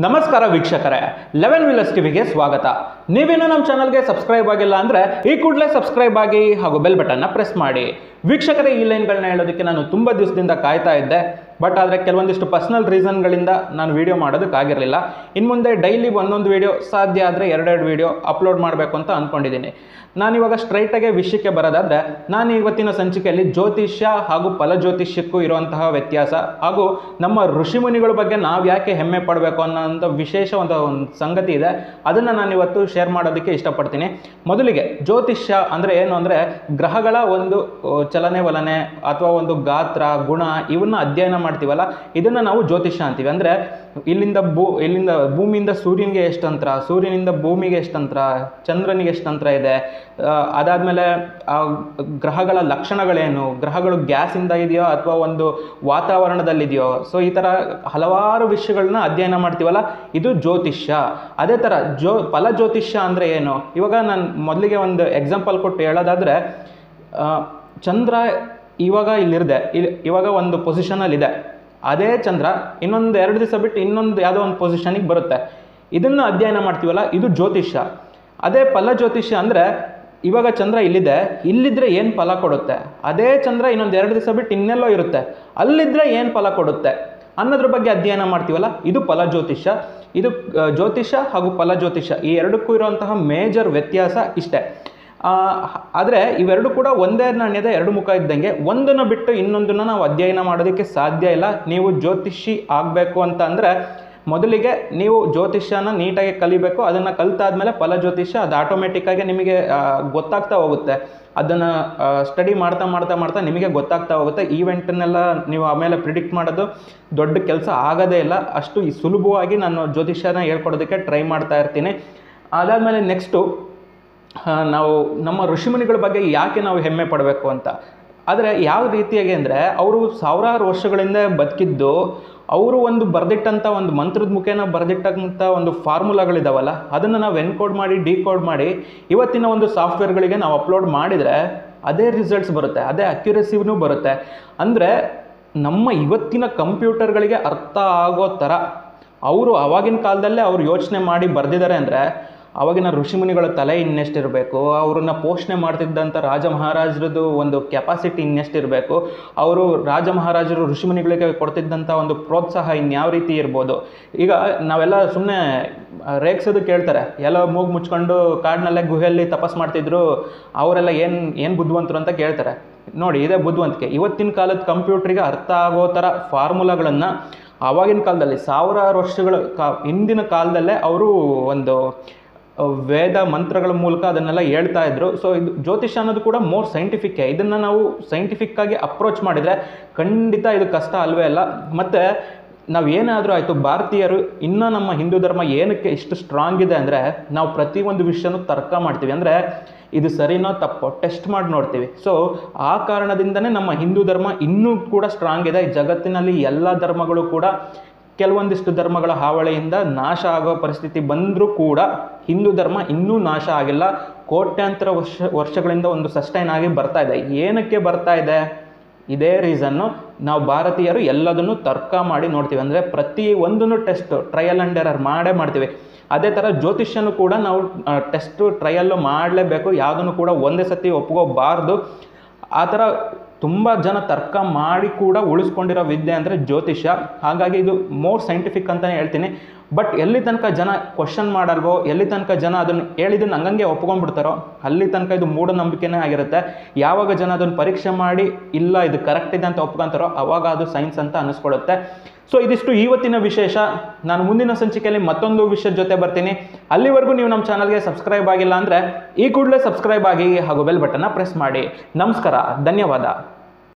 ನಮಸ್ಕಾರ ವೀಕ್ಷಕರೇ ಲೆವೆನ್ ವಿಲಸ್ ಟಿವಿಗೆ ಸ್ವಾಗತ ನೀವೇನೋ ನಮ್ಮ ಚಾನಲ್ಗೆ ಸಬ್ಸ್ಕ್ರೈಬ್ ಆಗಿಲ್ಲ ಅಂದರೆ ಈ ಕೂಡಲೇ ಸಬ್ಸ್ಕ್ರೈಬ್ ಆಗಿ ಹಾಗೂ ಬೆಲ್ ಬಟನ್ನ ಪ್ರೆಸ್ ಮಾಡಿ ವೀಕ್ಷಕರೇ ಈ ಲೈನ್ಗಳನ್ನ ಹೇಳೋದಕ್ಕೆ ನಾನು ತುಂಬ ದಿವಸದಿಂದ ಕಾಯ್ತಾ ಇದ್ದೆ ಬಟ್ ಆದರೆ ಕೆಲವೊಂದಿಷ್ಟು ಪರ್ಸ್ನಲ್ ರೀಸನ್ಗಳಿಂದ ನಾನು ವೀಡಿಯೋ ಮಾಡೋದಕ್ಕಾಗಿರಲಿಲ್ಲ ಇನ್ನು ಮುಂದೆ ಡೈಲಿ ಒಂದೊಂದು ವೀಡಿಯೋ ಸಾಧ್ಯ ಆದರೆ ಎರಡೆರಡು ವೀಡಿಯೋ ಅಪ್ಲೋಡ್ ಮಾಡಬೇಕು ಅಂತ ಅಂದ್ಕೊಂಡಿದ್ದೀನಿ ನಾನಿವಾಗ ಸ್ಟ್ರೈಟಾಗೆ ವಿಷಯಕ್ಕೆ ಬರೋದಾದರೆ ನಾನು ಇವತ್ತಿನ ಸಂಚಿಕೆಯಲ್ಲಿ ಜ್ಯೋತಿಷ್ಯ ಹಾಗೂ ಫಲಜ್ಯೋತಿಷ್ಯಕ್ಕೂ ಇರುವಂತಹ ವ್ಯತ್ಯಾಸ ಹಾಗೂ ನಮ್ಮ ಋಷಿಮುನಿಗಳ ಬಗ್ಗೆ ನಾವು ಯಾಕೆ ಹೆಮ್ಮೆ ಪಡಬೇಕು ಅನ್ನೋಂಥ ವಿಶೇಷ ಒಂದು ಒಂದು ಸಂಗತಿ ಇದೆ ಅದನ್ನು ನಾನು ಇವತ್ತು ಶೇರ್ ಮಾಡೋದಕ್ಕೆ ಇಷ್ಟಪಡ್ತೀನಿ ಮೊದಲಿಗೆ ಜ್ಯೋತಿಷ್ಯ ಅಂದರೆ ಏನು ಅಂದರೆ ಗ್ರಹಗಳ ಒಂದು ಆ, ಚಲನೆ ವಲನೆ ಅಥವಾ ಒಂದು ಗಾತ್ರ ಗುಣ ಇವನ್ನ ಅಧ್ಯಯನ ಮಾಡ್ತೀವಲ್ಲ ಇದನ್ನು ನಾವು ಜ್ಯೋತಿಷ್ಯ ಅಂತೀವಿ ಅಂದರೆ ಇಲ್ಲಿಂದ ಭೂ ಇಲ್ಲಿಂದ ಭೂಮಿಯಿಂದ ಸೂರ್ಯನಿಗೆ ಎಷ್ಟು ಅಂತರ ಸೂರ್ಯನಿಂದ ಭೂಮಿಗೆ ಎಷ್ಟು ಅಂತರ ಚಂದ್ರನಿಗೆ ಎಷ್ಟು ಅಂತರ ಇದೆ ಆ, ಅದಾದಮೇಲೆ ಆ ಗ್ರಹಗಳ ಲಕ್ಷಣಗಳೇನು ಗ್ರಹಗಳು ಗ್ಯಾಸಿಂದ ಇದೆಯೋ ಅಥವಾ ಒಂದು ವಾತಾವರಣದಲ್ಲಿದೆಯೋ ಸೊ ಈ ಥರ ಹಲವಾರು ವಿಷಯಗಳನ್ನ ಅಧ್ಯಯನ ಮಾಡ್ತೀವಲ್ಲ ಇದು ಜ್ಯೋತಿಷ್ಯ ಅದೇ ಥರ ಜೋ ಫಲ ಜ್ಯೋತಿಷ್ಯ ಅಂದರೆ ಏನು ಇವಾಗ ನಾನು ಮೊದಲಿಗೆ ಒಂದು ಎಕ್ಸಾಂಪಲ್ ಕೊಟ್ಟು ಹೇಳೋದಾದರೆ ಆ, ಚಂದ್ರ ಇವಾಗ ಇಲ್ಲಿದೆ ಇಲ್ಲಿ ಇವಾಗ ಒಂದು ಪೊಸಿಷನಲ್ಲಿದೆ ಅದೇ ಚಂದ್ರ ಇನ್ನೊಂದು ಎರಡು ದಿವಸ ಬಿಟ್ಟು ಇನ್ನೊಂದು ಯಾವುದೋ ಒಂದು ಪೊಸಿಷನಿಗೆ ಬರುತ್ತೆ ಇದನ್ನು ಅಧ್ಯಯನ ಮಾಡ್ತೀವಲ್ಲ ಇದು ಜ್ಯೋತಿಷ್ಯ ಅದೇ ಫಲ ಜ್ಯೋತಿಷ್ಯ ಅಂದರೆ ಇವಾಗ ಚಂದ್ರ ಇಲ್ಲಿದೆ ಇಲ್ಲಿದ್ರೆ ಏನು ಫಲ ಕೊಡುತ್ತೆ ಅದೇ ಚಂದ್ರ ಇನ್ನೊಂದು ಎರಡು ದಿವಸ ಬಿಟ್ಟು ಇನ್ನೆಲ್ಲೋ ಇರುತ್ತೆ ಅಲ್ಲಿದ್ದರೆ ಏನು ಫಲ ಕೊಡುತ್ತೆ ಅನ್ನೋದ್ರ ಬಗ್ಗೆ ಅಧ್ಯಯನ ಮಾಡ್ತೀವಲ್ಲ ಇದು ಫಲ ಜ್ಯೋತಿಷ್ಯ ಇದು ಆ, ಜ್ಯೋತಿಷ್ಯ ಹಾಗೂ ಫಲ ಜ್ಯೋತಿಷ್ಯ ಈ ಎರಡಕ್ಕೂ ಇರುವಂತಹ ಮೇಜರ್ ವ್ಯತ್ಯಾಸ ಇಷ್ಟೇ ಆದರೆ ಇವೆರಡು ಕೂಡ ಒಂದೇ ನಾಣ್ಯದ ಎರಡು ಮುಖ ಇದ್ದಂಗೆ ಒಂದನ್ನು ಬಿಟ್ಟು ಇನ್ನೊಂದನ್ನು ನಾವು ಅಧ್ಯಯನ ಮಾಡೋದಕ್ಕೆ ಸಾಧ್ಯ ಇಲ್ಲ ನೀವು ಜ್ಯೋತಿಷಿ ಆಗಬೇಕು ಅಂತ ಅಂದರೆ ಮೊದಲಿಗೆ ನೀವು ಜ್ಯೋತಿಷ್ಯನ ನೀಟಾಗಿ ಕಲಿಬೇಕು ಅದನ್ನು ಕಲಿತಾದ್ಮೇಲೆ ಫಲ ಜ್ಯೋತಿಷ್ಯ ಅದು ಆಟೋಮೆಟಿಕ್ಕಾಗಿ ನಿಮಗೆ ಆ, ಗೊತ್ತಾಗ್ತಾ ಹೋಗುತ್ತೆ ಅದನ್ನು ಸ್ಟಡಿ ಮಾಡ್ತಾ ಮಾಡ್ತಾ ಮಾಡ್ತಾ ನಿಮಗೆ ಗೊತ್ತಾಗ್ತಾ ಹೋಗುತ್ತೆ ಈವೆಂಟನ್ನೆಲ್ಲ ನೀವು ಆಮೇಲೆ ಪ್ರಿಡಿಕ್ಟ್ ಮಾಡೋದು ದೊಡ್ಡ ಕೆಲಸ ಆಗೋದೇ ಇಲ್ಲ ಅಷ್ಟು ಈ ಸುಲಭವಾಗಿ ನಾನು ಜ್ಯೋತಿಷ್ಯನ ಹೇಳ್ಕೊಡೋದಕ್ಕೆ ಟ್ರೈ ಮಾಡ್ತಾ ಇರ್ತೀನಿ ಅದಾದಮೇಲೆ ನೆಕ್ಸ್ಟು ಆ, ನಾವು ನಮ್ಮ ಋಷಿಮುನಿಗಳ ಬಗ್ಗೆ ಯಾಕೆ ನಾವು ಹೆಮ್ಮೆ ಪಡಬೇಕು ಅಂತ ಆದರೆ ಯಾವ ರೀತಿಯಾಗಿ ಅಂದರೆ ಅವರು ಸಾವಿರಾರು ವರ್ಷಗಳಿಂದ ಬದುಕಿದ್ದು ಅವರು ಒಂದು ಬರೆದಿಟ್ಟಂಥ ಒಂದು ಮಂತ್ರದ ಮುಖೇನ ಬರೆದಿಟ್ಟಂಥ ಒಂದು ಫಾರ್ಮುಲಾಗಳಿದಾವಲ್ಲ ಅದನ್ನು ನಾವು ಎನ್ಕೋಡ್ ಮಾಡಿ ಡಿಕೋಡ್ ಮಾಡಿ ಇವತ್ತಿನ ಒಂದು ಸಾಫ್ಟ್ವೇರ್ಗಳಿಗೆ ನಾವು ಅಪ್ಲೋಡ್ ಮಾಡಿದರೆ ಅದೇ ರಿಸಲ್ಟ್ಸ್ ಬರುತ್ತೆ ಅದೇ ಅಕ್ಯುರಸಿನೂ ಬರುತ್ತೆ ಅಂದರೆ ನಮ್ಮ ಇವತ್ತಿನ ಕಂಪ್ಯೂಟರ್ಗಳಿಗೆ ಅರ್ಥ ಆಗೋ ಥರ ಅವರು ಆವಾಗಿನ ಕಾಲದಲ್ಲೇ ಅವ್ರು ಯೋಚನೆ ಮಾಡಿ ಬರೆದಿದ್ದಾರೆ ಅಂದರೆ ಆವಾಗಿನ ಋಷಿಮುನಿಗಳ ತಲೆ ಇನ್ನೆಷ್ಟಿರಬೇಕು ಅವ್ರನ್ನ ಪೋಷಣೆ ಮಾಡ್ತಿದ್ದಂಥ ರಾಜ ಮಹಾರಾಜರದ್ದು ಒಂದು ಕೆಪಾಸಿಟಿ ಇನ್ನೆಷ್ಟಿರಬೇಕು ಅವರು ರಾಜ ಮಹಾರಾಜರು ಋಷಿಮುನಿಗಳಿಗೆ ಕೊಡ್ತಿದ್ದಂಥ ಒಂದು ಪ್ರೋತ್ಸಾಹ ಇನ್ಯಾವ ರೀತಿ ಇರ್ಬೋದು ಈಗ ನಾವೆಲ್ಲ ಸುಮ್ಮನೆ ರೇಗ್ಸೋದು ಕೇಳ್ತಾರೆ ಎಲ್ಲ ಮೂಗು ಮುಚ್ಕೊಂಡು ಕಾಡಿನಲ್ಲೇ ಗುಹೆಯಲ್ಲಿ ತಪಸ್ ಮಾಡ್ತಿದ್ರು ಅವರೆಲ್ಲ ಏನು ಏನು ಬುದ್ಧಿವಂತರು ಅಂತ ಕೇಳ್ತಾರೆ ನೋಡಿ ಇದೇ ಬುದ್ಧಿವಂತಿಕೆ ಇವತ್ತಿನ ಕಾಲದ ಕಂಪ್ಯೂಟ್ರಿಗೆ ಅರ್ಥ ಆಗೋ ಥರ ಫಾರ್ಮುಲಾಗಳನ್ನು ಆವಾಗಿನ ಕಾಲದಲ್ಲಿ ಸಾವಿರಾರು ವರ್ಷಗಳ ಕಾ ಹಿಂದಿನ ಕಾಲದಲ್ಲೇ ಅವರು ಒಂದು ವೇದ ಮಂತ್ರಗಳ ಮೂಲಕ ಅದನ್ನೆಲ್ಲ ಹೇಳ್ತಾ ಇದ್ರು ಸೊ ಇದು ಜ್ಯೋತಿಷ ಅನ್ನೋದು ಕೂಡ ಮೋರ್ ಸೈಂಟಿಫಿಕ್ಕೇ ಇದನ್ನು ನಾವು ಸೈಂಟಿಫಿಕ್ ಆಗಿ ಅಪ್ರೋಚ್ ಮಾಡಿದರೆ ಖಂಡಿತ ಇದು ಕಷ್ಟ ಅಲ್ವೇ ಅಲ್ಲ ಮತ್ತು ನಾವು ಏನಾದರೂ ಆಯಿತು ಭಾರತೀಯರು ಇನ್ನೂ ನಮ್ಮ ಹಿಂದೂ ಧರ್ಮ ಏನಕ್ಕೆ ಇಷ್ಟು ಸ್ಟ್ರಾಂಗ್ ಇದೆ ಅಂದರೆ ನಾವು ಪ್ರತಿಯೊಂದು ವಿಷಯನೂ ತರ್ಕ ಮಾಡ್ತೀವಿ ಅಂದರೆ ಇದು ಸರಿನೋ ತಪ್ಪೋ ಟೆಸ್ಟ್ ಮಾಡಿ ನೋಡ್ತೀವಿ ಸೊ ಆ ಕಾರಣದಿಂದನೇ ನಮ್ಮ ಹಿಂದೂ ಧರ್ಮ ಇನ್ನೂ ಕೂಡ ಸ್ಟ್ರಾಂಗ್ ಇದೆ ಜಗತ್ತಿನಲ್ಲಿ ಎಲ್ಲ ಧರ್ಮಗಳು ಕೂಡ ಕೆಲವೊಂದಿಷ್ಟು ಧರ್ಮಗಳ ಹಾವಳಿಯಿಂದ ನಾಶ ಆಗೋ ಪರಿಸ್ಥಿತಿ ಬಂದರೂ ಕೂಡ ಹಿಂದೂ ಧರ್ಮ ಇನ್ನೂ ನಾಶ ಆಗಿಲ್ಲ ಕೋಟ್ಯಾಂತರ ವರ್ಷ ವರ್ಷಗಳಿಂದ ಒಂದು ಸಸ್ಟೈನ್ ಆಗಿ ಬರ್ತಾ ಇದೆ ಏನಕ್ಕೆ ಬರ್ತಾ ಇದೆ ಇದೇ ರೀಸನ್ನು ನಾವು ಭಾರತೀಯರು ಎಲ್ಲದನ್ನು ತರ್ಕ ಮಾಡಿ ನೋಡ್ತೀವಿ ಅಂದರೆ ಪ್ರತಿ ಒಂದನ್ನು ಟೆಸ್ಟ್ ಟ್ರಯಲ್ ಆ್ಯಂಡ್ ಎರರ್ ಮಾಡೇ ಮಾಡ್ತೀವಿ ಅದೇ ಥರ ಜ್ಯೋತಿಷ್ಯನೂ ಕೂಡ ನಾವು ಟೆಸ್ಟು ಟ್ರಯಲ್ಲು ಮಾಡಲೇಬೇಕು ಯಾವುದನ್ನು ಕೂಡ ಒಂದೇ ಸತಿ ಒಪ್ಕೋಬಾರ್ದು ಆ ಥರ ತುಂಬ ಜನ ತರ್ಕ ಮಾಡಿ ಕೂಡ ಉಳಿಸ್ಕೊಂಡಿರೋ ವಿದ್ಯೆ ಅಂದರೆ ಜ್ಯೋತಿಷ್ಯ ಹಾಗಾಗಿ ಇದು ಮೋರ್ ಸೈಂಟಿಫಿಕ್ ಅಂತಲೇ ಹೇಳ್ತೀನಿ ಬಟ್ ಎಲ್ಲಿ ತನಕ ಜನ ಕ್ವಶನ್ ಮಾಡಲ್ವೋ ಎಲ್ಲಿ ತನಕ ಜನ ಅದನ್ನು ಹೇಳಿದ್ದನ್ನು ಹಂಗಂಗೆ ಒಪ್ಕೊಂಡ್ಬಿಡ್ತಾರೋ ಅಲ್ಲಿ ತನಕ ಇದು ಮೂಢನಂಬಿಕೆನೇ ಆಗಿರುತ್ತೆ ಯಾವಾಗ ಜನ ಅದನ್ನು ಪರೀಕ್ಷೆ ಮಾಡಿ ಇಲ್ಲ ಇದು ಕರೆಕ್ಟ್ ಇದೆ ಅಂತ ಒಪ್ಕೊಂತಾರೋ ಅವಾಗ ಅದು ಸೈನ್ಸ್ ಅಂತ ಅನಿಸ್ಕೊಳ್ಳುತ್ತೆ ಸೊ ಇದಿಷ್ಟು ಇವತ್ತಿನ ವಿಶೇಷ ನಾನು ಮುಂದಿನ ಸಂಚಿಕೆಯಲ್ಲಿ ಮತ್ತೊಂದು ವಿಷಯದ ಜೊತೆ ಬರ್ತೀನಿ ಅಲ್ಲಿವರೆಗೂ ನೀವು ನಮ್ಮ ಚಾನಲ್ಗೆ ಸಬ್ಸ್ಕ್ರೈಬ್ ಆಗಿಲ್ಲ ಅಂದರೆ ಈ ಕೂಡಲೇ ಸಬ್ಸ್ಕ್ರೈಬ್ ಆಗಿ ಹಾಗೂ ಬೆಲ್ ಬಟನ್ನ ಪ್ರೆಸ್ ಮಾಡಿ ನಮಸ್ಕಾರ ಧನ್ಯವಾದ